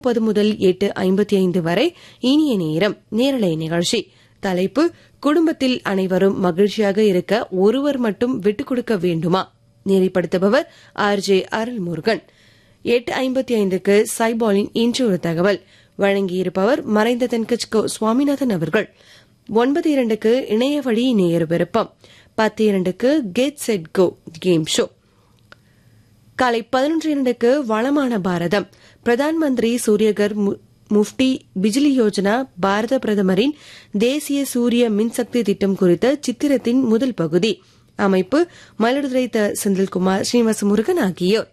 முப்பது முதல் எட்டு ஐம்பத்தி ஐந்து வரை இனிய நேரம் நேரலை நிகழ்ச்சி தலைப்பு குடும்பத்தில் அனைவரும் மகிழ்ச்சியாக இருக்க ஒருவர் மட்டும் விட்டுக் கொடுக்க வேண்டுமா நெறிப்படுத்துபவர் ஆர் ஜே அருள்முருகன் எட்டு ஐம்பத்தி ஐந்துக்கு சைபாலின் இன்று ஒரு தகவல் வழங்கியிருப்பவர் மறைந்த தென்கட்சிகோ சுவாமிநாதன் அவர்கள் ஒன்பது இரண்டுக்கு இணைய வழி நேர் விருப்பம் பத்து இரண்டுக்கு get set go game show காலை பதினொன்று இரண்டுக்கு வளமான பாரதம் பிரதான் மந்திரி சூரியகர் மு- முஃப்டி பிஜிலி யோஜனா பாரத பிரதமரின் தேசிய சூரிய மின்சக்தி திட்டம் குறித்த சித்திரத்தின் முதல் பகுதி அமைப்பு மயிலாடுதுறை த செந்தில்குமார் ஸ்ரீனிவாச முருகன் ஆகியோர்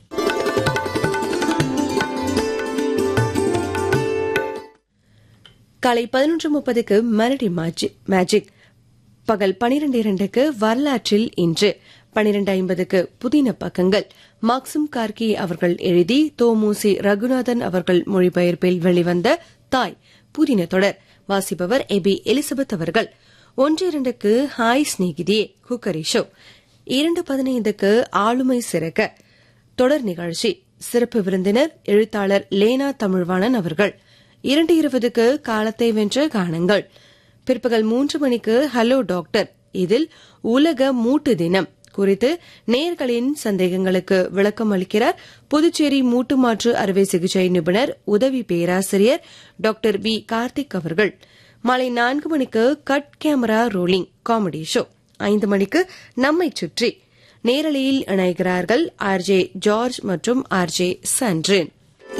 காலை பதினொன்று முப்பதுக்கு மரடி மேஜிக் பகல் பனிரெண்டு இரண்டுக்கு வரலாற்றில் இன்று பனிரெண்டு ஐம்பதுக்கு புதின பக்கங்கள் மாக்சிம் கார்கி அவர்கள் எழுதி தோமுசி ரகுநாதன் அவர்கள் மொழிபெயர்ப்பில் வெளிவந்த தாய் புதின தொடர் வாசிப்பவர் எபி எலிசபெத் அவர்கள் ஒன்று இரண்டுக்கு ஹாய் ஸ்நேகிதியே குக்கரி ஷோ இரண்டு பதினைந்துக்கு ஆளுமை சிறக்க தொடர் நிகழ்ச்சி சிறப்பு விருந்தினர் எழுத்தாளர் லேனா தமிழ்வாணன் அவர்கள் இரண்டு இருபதுக்கு காலத்தை வென்ற காணுங்கள் பிற்பகல் மூன்று மணிக்கு ஹலோ டாக்டர் இதில் உலக மூட்டு தினம் குறித்து நேர்களின் சந்தேகங்களுக்கு விளக்கம் அளிக்கிறார் புதுச்சேரி மூட்டு மாற்று அறுவை சிகிச்சை நிபுணர் உதவி பேராசிரியர் டாக்டர் வி கார்த்திக் அவர்கள் மாலை நான்கு மணிக்கு cut camera rolling comedy show ஐந்து மணிக்கு நம்மை சுற்றி நேரலையில் இணைகிறார்கள் ஆர்ஜே ஜார்ஜ் மற்றும் ஆர்ஜே சன்றின்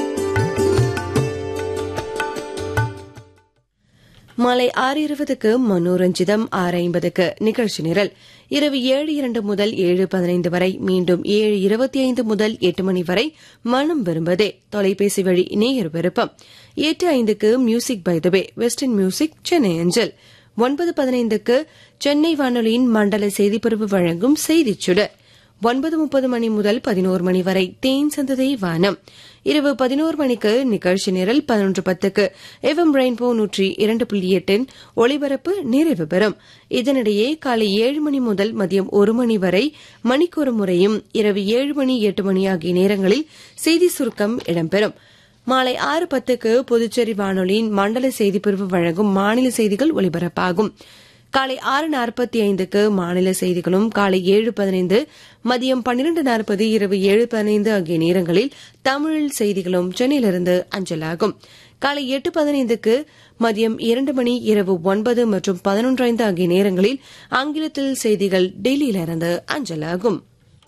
மாலை ஆறு இருபதுக்கு மனோரஞ்சிதம் ஆறு ஐம்பதுக்கு நிகழ்ச்சி நிரல் இரவு ஏழு இரண்டு முதல் ஏழு பதினைந்து வரை மீண்டும் ஏழு இருபத்தி ஐந்து முதல் எட்டு மணி வரை மனம் விரும்பதே தொலைபேசி வழி நேயர் விருப்பம் எட்டு ஐந்துக்கு music by the way western music Chennai அஞ்சல் ஒன்பது பதினைந்துக்கு சென்னை வானொலியின் மண்டல செய்திப்பிரிவு வழங்கும் செய்திச் சுடர் ஒன்பது முப்பது மணி முதல் பதினோரு மணி வரை தேன் சந்ததை வானம் இரவு பதினோரு மணிக்கு நிகழ்ச்சி நிரல் பதினொன்று பத்துக்கு எஃப்எம் ரெயின்போ நூற்றி இரண்டு புள்ளி எட்டின் ஒளிபரப்பு நிறைவு பெறும் இதனிடையே காலை ஏழு மணி முதல் மதியம் ஒரு மணி வரை மணிக்கொரு முறையும் இரவு ஏழு மணி எட்டு மணி ஆகிய நேரங்களில் செய்தி சுருக்கம் இடம்பெறும் மாலை ஆறு பத்துக்கு புதுச்சேரி வானொலியின் மண்டல செய்திப்பிரிவு வழங்கும் மாநில செய்திகள் ஒலிபரப்பாகும் காலை ஆறு நாற்பத்தி ஐந்துக்கு மாநில செய்திகளும் காலை ஏழு பதினைந்து மதியம் பன்னிரண்டு நாற்பது இரவு ஏழு பதினைந்து ஆகிய நேரங்களில் தமிழில் செய்திகளும் சென்னையிலிருந்து அஞ்சலாகும் காலை எட்டு பதினைந்துக்கு மதியம் இரண்டு மணி இரவு ஒன்பது மற்றும் பதினொன்று ஐந்து ஆகிய நேரங்களில் ஆங்கிலத்தில் செய்திகள் டெல்லியிலிருந்து அஞ்சலாகும்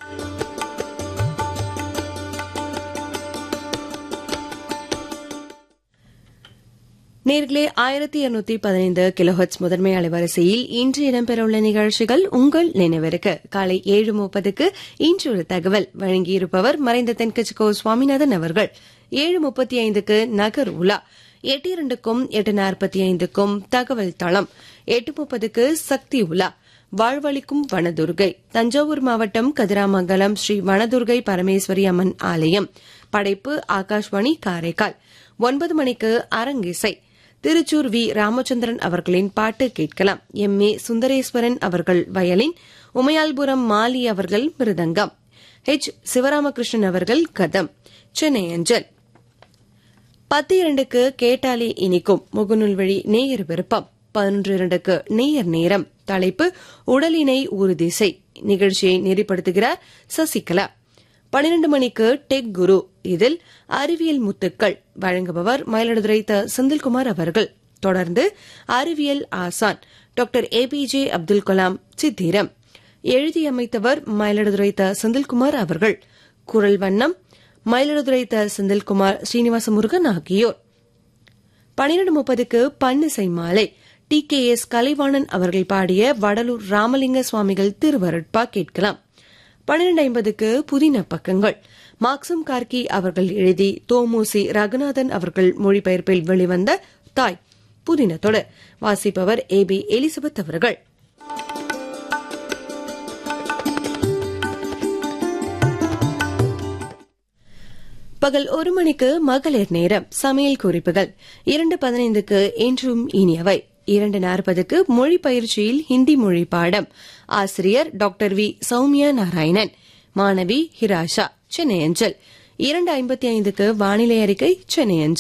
நேர்களே ஆயிரத்தி இருநூத்தி பதினைந்து கிலோஹெட்ஸ் முதன்மை அலைவரிசையில் இன்று இடம்பெறவுள்ள நிகழ்ச்சிகள் உங்கள் நினைவிற்கு காலை ஏழு முப்பதுக்கு இன்று ஒரு தகவல் வழங்கியிருப்பவர் மறைந்த தென்கட்சிக்கோ சுவாமிநாதன் அவர்கள் ஏழு முப்பத்தி ஐந்துக்கு நகர் உலா எட்டு இரண்டுக்கும் எட்டு நாற்பத்தி ஐந்துக்கும் தகவல் தளம் எட்டு முப்பதுக்கு சக்தி உலா வாழ்வளிக்கும் வனதுர்கை தஞ்சாவூர் மாவட்டம் கதிராமங்கலம் ஸ்ரீ வனதுர்கை பரமேஸ்வரி அம்மன் ஆலயம் படைப்பு ஆகாஷ்வாணி காரைக்கால் ஒன்பது மணிக்கு அரங்கிசை திருச்சூர் வி ராமச்சந்திரன் அவர்களின் பாட்டு கேட்கலாம் எம் ஏ சுந்தரேஸ்வரன் அவர்கள் வயலின் உமையால்புரம் மாலி அவர்கள் மிருதங்கம் ஹெச் சிவராமகிருஷ்ணன் அவர்கள் கதம் சென்னை அஞ்சல் பத்து இரண்டுக்கு கேட்டாலே இனிக்கும் முகநூல் வழி நேயர் விருப்பம் பதினொன்று இரண்டுக்கு நேயர் நேரம் தலைப்பு உடலினை உறுதி செய் நிகழ்ச்சியை நெறிப்படுத்துகிறார் சசிகலா பனிரெண்டு மணிக்கு டெக் குரு இதில் அறிவியல் முத்துக்கள் வழங்குபவர் மயிலாடுதுறை த செந்தில்குமார் அவர்கள் தொடர்ந்து அறிவியல் ஆசான் டாக்டர் ஏபிஜே அப்துல் கலாம் சித்திரம் எழுதியமைத்தவர் மயிலாடுதுறை த செந்தில்குமார் அவர்கள் குரல் வண்ணம் மயிலாடுதுறை த செந்தில்குமார் ஸ்ரீனிவாச முருகன் ஆகியோர் பனிரெண்டு முப்பதுக்கு பன்னிசை மாலை டி கே எஸ் கலைவாணன் அவர்கள் பாடிய வடலூர் ராமலிங்க சுவாமிகள் திருவருட்பா கேட்கலாம் பன்னிரண்டு ஐம்பதுக்கு புதின பக்கங்கள் மாக்சிம் கார்கி அவர்கள் எழுதி தோமுசி ரகுநாதன் அவர்கள் மொழிபெயர்ப்பில் வெளிவந்த தாய் புதின தொடர் வாசிப்பவர் ஏ பி எலிசபெத் அவர்கள் பகல் ஒரு மணிக்கு மகளிர் நேரம் சமையல் குறிப்புகள் இரண்டு பதினைந்துக்கு என்றும் இனியவை இரண்டு நாற்பதுக்கு மொழி பயிற்சியில் ஹிந்தி மொழி பாடம் ஆசிரியர் டாக்டர் வி சௌமியா நாராயணன் மாணவி ஹிராஷா சென்னை அஞ்சல் இரண்டு ஐம்பத்தி ஐந்துக்கு வானிலை அறிக்கை சென்னை அஞ்சல்